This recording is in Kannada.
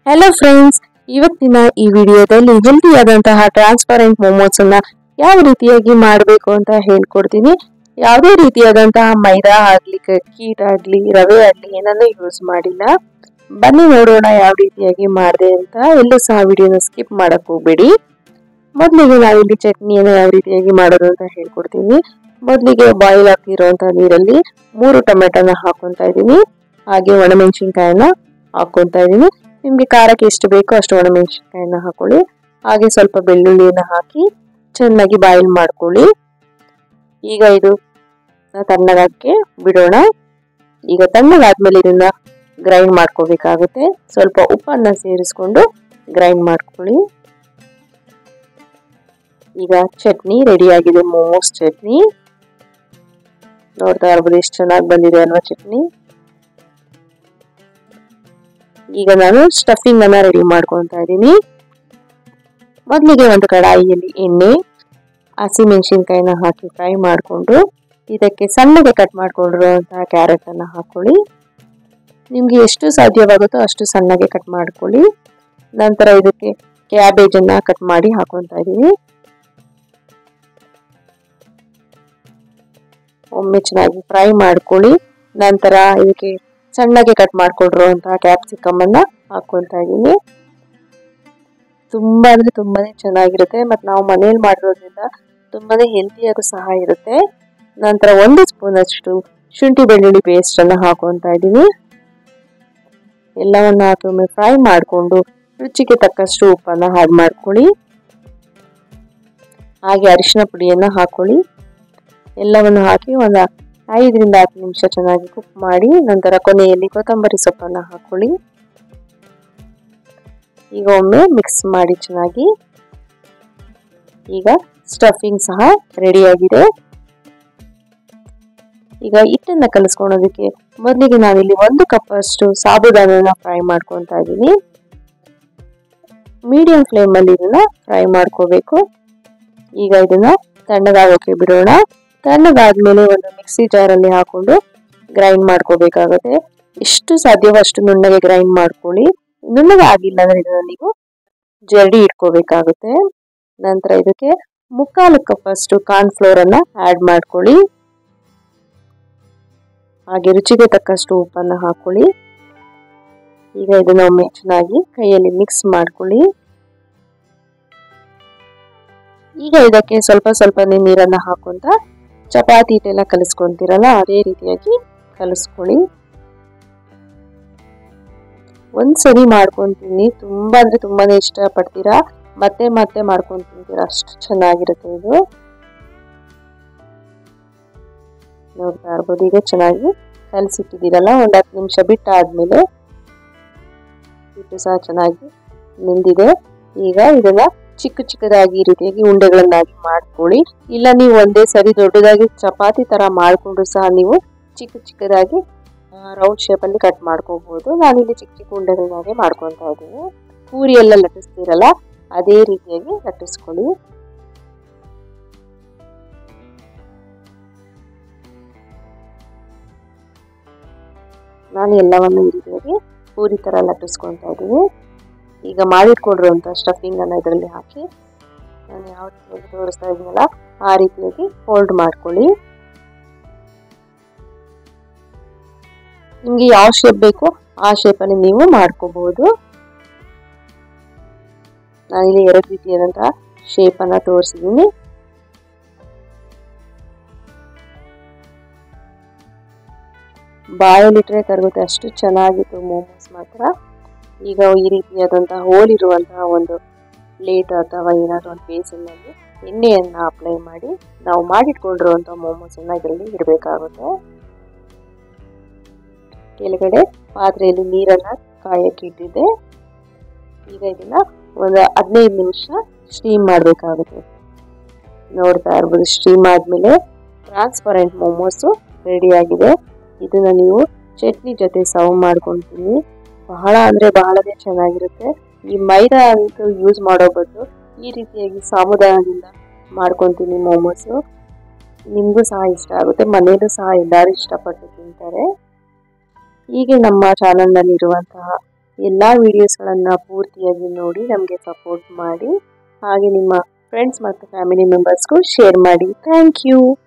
ಹಲೋ ಫ್ರೆಂಡ್ಸ್ ಇವತ್ತಿನ ಈ ವಿಡಿಯೋದಲ್ಲಿ ಹೆಲ್ತಿಯಾದಂತಹ ಟ್ರಾನ್ಸ್ಪರೆಂಟ್ ಮೊಮೋಸ್ ಅನ್ನ ಯಾವ ರೀತಿಯಾಗಿ ಮಾಡಬೇಕು ಅಂತ ಹೇಳ್ಕೊಡ್ತೀನಿ ಯಾವುದೇ ರೀತಿಯಾದಂತಹ ಮೈದಾ ಆಗ್ಲಿ ಕೀಟ್ ಆಗ್ಲಿ ರವೆ ಆಗ್ಲಿ ಏನನ್ನೂ ಯೂಸ್ ಮಾಡಿಲ್ಲ ಬನ್ನಿ ನೋಡೋಣ ಯಾವ ರೀತಿಯಾಗಿ ಮಾಡಿದೆ ಅಂತ ಎಲ್ಲೂ ಸಹ ವಿಡಿಯೋನ ಸ್ಕಿಪ್ ಮಾಡಕ್ ಹೋಗ್ಬೇಡಿ ಮೊದಲಿಗೆ ನಾವಿಲ್ಲಿ ಚಟ್ನಿಯನ್ನು ಯಾವ ರೀತಿಯಾಗಿ ಮಾಡೋದು ಅಂತ ಹೇಳ್ಕೊಡ್ತೀನಿ ಮೊದಲಿಗೆ ಬಾಯ್ಲ್ ಹಾಕಿರುವಂತಹ ನೀರಲ್ಲಿ ಮೂರು ಟೊಮೆಟೊನ ಹಾಕೊಂತ ಇದ್ದೀನಿ ಹಾಗೆ ಒಣಮೆಣಸಿನ್ಕಾಯನ್ನ ಹಾಕೊಂತ ಇದ್ದೀನಿ ನಿಮ್ಗೆ ಖಾರಕ್ಕೆ ಎಷ್ಟು ಬೇಕೋ ಅಷ್ಟು ಒಣಮೆಣಸಿನ್ಕಾಯನ್ನ ಹಾಕೊಳ್ಳಿ ಹಾಗೆ ಸ್ವಲ್ಪ ಬೆಳ್ಳುಳ್ಳಿಯನ್ನ ಹಾಕಿ ಚೆನ್ನಾಗಿ ಬಾಯ್ಲ್ ಮಾಡ್ಕೊಳ್ಳಿ ಈಗ ಇದು ತಣ್ಣಗಾಕ್ಕೆ ಬಿಡೋಣ ಈಗ ತಣ್ಣಗಾದ್ಮೇಲೆ ಇದನ್ನ ಗ್ರೈಂಡ್ ಮಾಡ್ಕೋಬೇಕಾಗುತ್ತೆ ಸ್ವಲ್ಪ ಉಪ್ಪನ್ನ ಸೇರಿಸ್ಕೊಂಡು ಗ್ರೈಂಡ್ ಮಾಡ್ಕೊಳ್ಳಿ ಈಗ ಚಟ್ನಿ ರೆಡಿ ಆಗಿದೆ ಮೋಮೋಸ್ ಚಟ್ನಿ ನೋಡ್ತಾ ಇರ್ಬೋದು ಎಷ್ಟು ಚೆನ್ನಾಗಿ ಬಂದಿದೆ ಅಲ್ವಾ ಚಟ್ನಿ ಈಗ ನಾನು ಸ್ಟಫಿಂಗ್ ಅನ್ನ ರೆಡಿ ಮಾಡ್ಕೊತಾ ಇದ್ದೀನಿ ಮೊದಲಿಗೆ ಒಂದು ಕಡಾಯಿಯಲ್ಲಿ ಎಣ್ಣೆ ಹಸಿಮೆಣಸಿನ್ಕಾಯಿನ ಹಾಕಿ ಫ್ರೈ ಮಾಡಿಕೊಂಡು ಇದಕ್ಕೆ ಸಣ್ಣಗೆ ಕಟ್ ಮಾಡ್ಕೊಂಡಿರುವಂತಹ ಕ್ಯಾರೆಟ್ ಅನ್ನ ಹಾಕೊಳ್ಳಿ ನಿಮ್ಗೆ ಎಷ್ಟು ಸಾಧ್ಯವಾಗುತ್ತೋ ಅಷ್ಟು ಸಣ್ಣಗೆ ಕಟ್ ಮಾಡ್ಕೊಳ್ಳಿ ನಂತರ ಇದಕ್ಕೆ ಕ್ಯಾಬೇಜ್ ಅನ್ನ ಕಟ್ ಮಾಡಿ ಹಾಕೊತಾ ಇದ್ದೀನಿ ಒಮ್ಮೆ ಚೆನ್ನಾಗಿ ಫ್ರೈ ಮಾಡ್ಕೊಳ್ಳಿ ನಂತರ ಇದಕ್ಕೆ ಸಣ್ಣಗೆ ಕಟ್ ಮಾಡ್ಕೊಂಡಿರುವಂತಹ ಕ್ಯಾಪ್ಸಿಕಮ್ ಅನ್ನ ಹಾಕೊತಾ ಇದ್ದೀನಿ ತುಂಬಾ ಅಂದ್ರೆ ತುಂಬಾನೇ ಚೆನ್ನಾಗಿರುತ್ತೆ ಮತ್ತೆ ನಾವು ಮನೇಲಿ ಮಾಡಿರೋದ್ರಿಂದ ತುಂಬಾನೇ ಹೆಲ್ತಿಯಾಗೂ ಸಹ ಇರುತ್ತೆ ನಂತರ ಒಂದು ಸ್ಪೂನ್ ಅಷ್ಟು ಶುಂಠಿ ಬೆಳ್ಳುಳ್ಳಿ ಪೇಸ್ಟ್ ಅನ್ನ ಹಾಕೊತಾ ಇದ್ದೀನಿ ಎಲ್ಲವನ್ನ ಹಾಕಿ ಒಮ್ಮೆ ಫ್ರೈ ಮಾಡಿಕೊಂಡು ರುಚಿಗೆ ತಕ್ಕಷ್ಟು ಉಪ್ಪನ್ನ ಆಡ್ ಮಾಡ್ಕೊಳ್ಳಿ ಹಾಗೆ ಅರಿಶಿನ ಪುಡಿಯನ್ನ ಹಾಕೊಳ್ಳಿ ಎಲ್ಲವನ್ನು ಹಾಕಿ ಒಂದು ಐದರಿಂದ ಹತ್ತು ನಿಮಿಷ ಚೆನ್ನಾಗಿ ಕುಕ್ ಮಾಡಿ ನಂತರ ಕೊನೆಯಲ್ಲಿ ಕೊತ್ತಂಬರಿ ಸೊಪ್ಪನ್ನ ಹಾಕೊಳ್ಳಿ ಈಗ ಒಮ್ಮೆ ಮಿಕ್ಸ್ ಮಾಡಿ ಚೆನ್ನಾಗಿ ಈಗ ಸ್ಟಫಿಂಗ್ ಸಹ ರೆಡಿಯಾಗಿದೆ ಈಗ ಹಿಟ್ಟನ್ನ ಕಲಿಸ್ಕೊಳೋದಕ್ಕೆ ಮೊದಲಿಗೆ ನಾವಿಲ್ಲಿ ಒಂದು ಕಪ್ ಅಷ್ಟು ಸಾಬುದಾನನ ಫ್ರೈ ಮಾಡ್ಕೊತಾ ಇದ್ದೀನಿ ಮೀಡಿಯಂ ಫ್ಲೇಮ್ ಅಲ್ಲಿ ಇದನ್ನ ಫ್ರೈ ಮಾಡ್ಕೋಬೇಕು ಈಗ ಇದನ್ನ ತಣ್ಣಗಾಗೋಕೆ ಬಿಡೋಣ ತಣ್ಣಗಾದ್ಮೇಲೆ ಒಂದು ಮಿಕ್ಸಿ ಜಾರಲ್ಲಿ ಹಾಕೊಂಡು ಗ್ರೈಂಡ್ ಮಾಡ್ಕೋಬೇಕಾಗುತ್ತೆ ಎಷ್ಟು ಸಾಧ್ಯವೋ ಅಷ್ಟು ನುಣ್ಣಗೆ ಗ್ರೈಂಡ್ ಮಾಡ್ಕೊಳ್ಳಿ ನುಣ್ಣಗೆ ಆಗಿಲ್ಲ ಅಂದ್ರೆ ಇದನ್ನ ನೀವು ಜರಡಿ ಇಟ್ಕೋಬೇಕಾಗುತ್ತೆ ನಂತರ ಇದಕ್ಕೆ ಮುಕ್ಕಾಲು ಕಪ್ ಅಷ್ಟು ಕಾರ್ನ್ ಫ್ಲೋರ್ ಅನ್ನ ಆಡ್ ಮಾಡ್ಕೊಳ್ಳಿ ಹಾಗೆ ರುಚಿಗೆ ತಕ್ಕಷ್ಟು ಉಪ್ಪನ್ನ ಹಾಕೊಳ್ಳಿ ಈಗ ಇದನ್ನ ಒಮ್ಮೆ ಚೆನ್ನಾಗಿ ಕೈಯಲ್ಲಿ ಮಿಕ್ಸ್ ಮಾಡ್ಕೊಳ್ಳಿ ಈಗ ಇದಕ್ಕೆ ಸ್ವಲ್ಪ ಸ್ವಲ್ಪನೇ ನೀರನ್ನ ಹಾಕೊಂತ ಚಪಾತಿ ಹಿಟ್ಟೆಲ್ಲ ಕಲಿಸ್ಕೊಂತೀರಲ್ಲ ಅದೇ ರೀತಿಯಾಗಿ ಕಲಿಸ್ಕೊಳ್ಳಿ ಒಂದ್ಸರಿ ಮಾಡ್ಕೊಂತೀನಿ ತುಂಬಾ ಅಂದ್ರೆ ತುಂಬಾನೇ ಇಷ್ಟ ಪಡ್ತೀರಾ ಮತ್ತೆ ಮತ್ತೆ ಮಾಡ್ಕೊಂಡ್ ತಿಂತೀರಾ ಅಷ್ಟು ಚೆನ್ನಾಗಿರುತ್ತೆ ಇದು ನೋಡ್ತಾ ಇರ್ಬೋದು ಈಗ ಚೆನ್ನಾಗಿ ಕಲಸಿಟ್ಟಿದ್ದೀರಲ್ಲ ಒಂದ್ ಹತ್ತು ನಿಮಿಷ ಬಿಟ್ಟಾದ್ಮೇಲೆ ಹಿಟ್ಟು ಸಹ ಚೆನ್ನಾಗಿ ನಿಂದಿದೆ ಈಗ ಇದನ್ನ ಚಿಕ್ಕ ಚಿಕ್ಕದಾಗಿ ಈ ರೀತಿಯಾಗಿ ಉಂಡೆಗಳನ್ನಾಗಿ ಮಾಡ್ಕೊಳ್ಳಿ ಇಲ್ಲ ನೀವು ಒಂದೇ ಸರಿ ದೊಡ್ಡದಾಗಿ ಚಪಾತಿ ತರ ಮಾಡ್ಕೊಂಡ್ರು ಸಹ ನೀವು ಚಿಕ್ಕ ಚಿಕ್ಕದಾಗಿ ರೌಂಡ್ ಶೇಪ್ ಅಲ್ಲಿ ಕಟ್ ಮಾಡ್ಕೋಬಹುದು ನಾನಿಲ್ಲಿ ಚಿಕ್ಕ ಚಿಕ್ಕ ಉಂಡೆಗಳನ್ನಾಗಿ ಮಾಡ್ಕೊತಾ ಇದ್ದೀನಿ ಪೂರಿ ಎಲ್ಲ ಲಟ್ಟಿಸ್ತೀರಲ್ಲ ಅದೇ ರೀತಿಯಾಗಿ ಲಟ್ಟಿಸ್ಕೊಳ್ಳಿ ನಾನು ಎಲ್ಲವನ್ನು ಈ ರೀತಿಯಾಗಿ ಪೂರಿ ತರ ಲಟ್ಟಿಸ್ಕೊತಾ ಇದ್ದೀನಿ ಈಗ ಮಾಡಿಟ್ಕೊಂಡಿರುವಂಥ ಸ್ಟಫಿಂಗ್ ಅನ್ನ ಇದರಲ್ಲಿ ಹಾಕಿ ನಾನು ಯಾವ ರೀತಿಯಾಗಿ ತೋರಿಸ್ತಾ ಇದ್ದೀನಲ್ಲ ಆ ರೀತಿಯಾಗಿ ಫೋಲ್ಡ್ ಮಾಡ್ಕೊಳ್ಳಿ ನಿಮ್ಗೆ ಯಾವ ಶೇಪ್ ಬೇಕೋ ಆ ಶೇಪಲ್ಲಿ ನೀವು ಮಾಡ್ಕೋಬಹುದು ನಾನಿಲ್ಲಿ ಎರಡು ರೀತಿಯಾದಂತಹ ಶೇಪ್ ಅನ್ನ ತೋರಿಸಿದ್ದೀನಿ ಬಾಯಲ್ಲಿಟ್ಟರೆ ಕರಗುತ್ತೆ ಅಷ್ಟು ಚೆನ್ನಾಗಿತ್ತು ಮೋಮೋಸ್ ಮಾತ್ರ ಈಗ ಈ ರೀತಿಯಾದಂತಹ ಹೋಲ್ ಇರುವಂತಹ ಒಂದು ಪ್ಲೇಟ್ ಅಥವಾ ಏನಾದರೂ ಒಂದು ಬೇಸನ್ನಲ್ಲಿ ಎಣ್ಣೆಯನ್ನು ಅಪ್ಲೈ ಮಾಡಿ ನಾವು ಮಾಡಿಟ್ಕೊಂಡಿರುವಂತಹ ಮೋಮೋಸನ್ನು ಇದರಲ್ಲಿ ಇಡಬೇಕಾಗುತ್ತೆ ಕೆಳಗಡೆ ಪಾತ್ರೆಯಲ್ಲಿ ನೀರನ್ನು ಕಾಯಕ್ಕೆ ಇಟ್ಟಿದ್ದೆ ಈಗ ಇದನ್ನ ಒಂದು ಹದಿನೈದು ನಿಮಿಷ ಸ್ಟೀಮ್ ಮಾಡಬೇಕಾಗುತ್ತೆ ನೋಡ್ತಾ ಇರ್ಬೋದು ಸ್ಟೀಮ್ ಆದಮೇಲೆ ಟ್ರಾನ್ಸ್ಪರೆಂಟ್ ಮೋಮೋಸು ರೆಡಿ ಆಗಿದೆ ಇದನ್ನ ನೀವು ಚಟ್ನಿ ಜೊತೆ ಸರ್ವ್ ಮಾಡ್ಕೊಂತೀನಿ ಬಹಳ ಅಂದ್ರೆ ಬಹಳನೇ ಚೆನ್ನಾಗಿರುತ್ತೆ ಈ ಮೈದಾ ಅಂತೂ ಯೂಸ್ ಮಾಡೋ ಬದಲು ಈ ರೀತಿಯಾಗಿ ಸಾಮುದಾಯದಿಂದ ಮಾಡ್ಕೊತೀನಿ ಮೋಮೋಸು ನಿಮಗೂ ಸಹ ಇಷ್ಟ ಆಗುತ್ತೆ ಮನೇಲೂ ಸಹ ಎಲ್ಲರೂ ಇಷ್ಟಪಟ್ಟು ತಿಂತಾರೆ ಹೀಗೆ ನಮ್ಮ ಚಾನಲ್ನಲ್ಲಿ ಇರುವಂತಹ ಎಲ್ಲ ವಿಡಿಯೋಸ್ಗಳನ್ನು ಪೂರ್ತಿಯಾಗಿ ನೋಡಿ ನಮಗೆ ಸಪೋರ್ಟ್ ಮಾಡಿ ಹಾಗೆ ನಿಮ್ಮ ಫ್ರೆಂಡ್ಸ್ ಮತ್ತು ಫ್ಯಾಮಿಲಿ ಮೆಂಬರ್ಸ್ಗೂ ಶೇರ್ ಮಾಡಿ ಥ್ಯಾಂಕ್ ಯು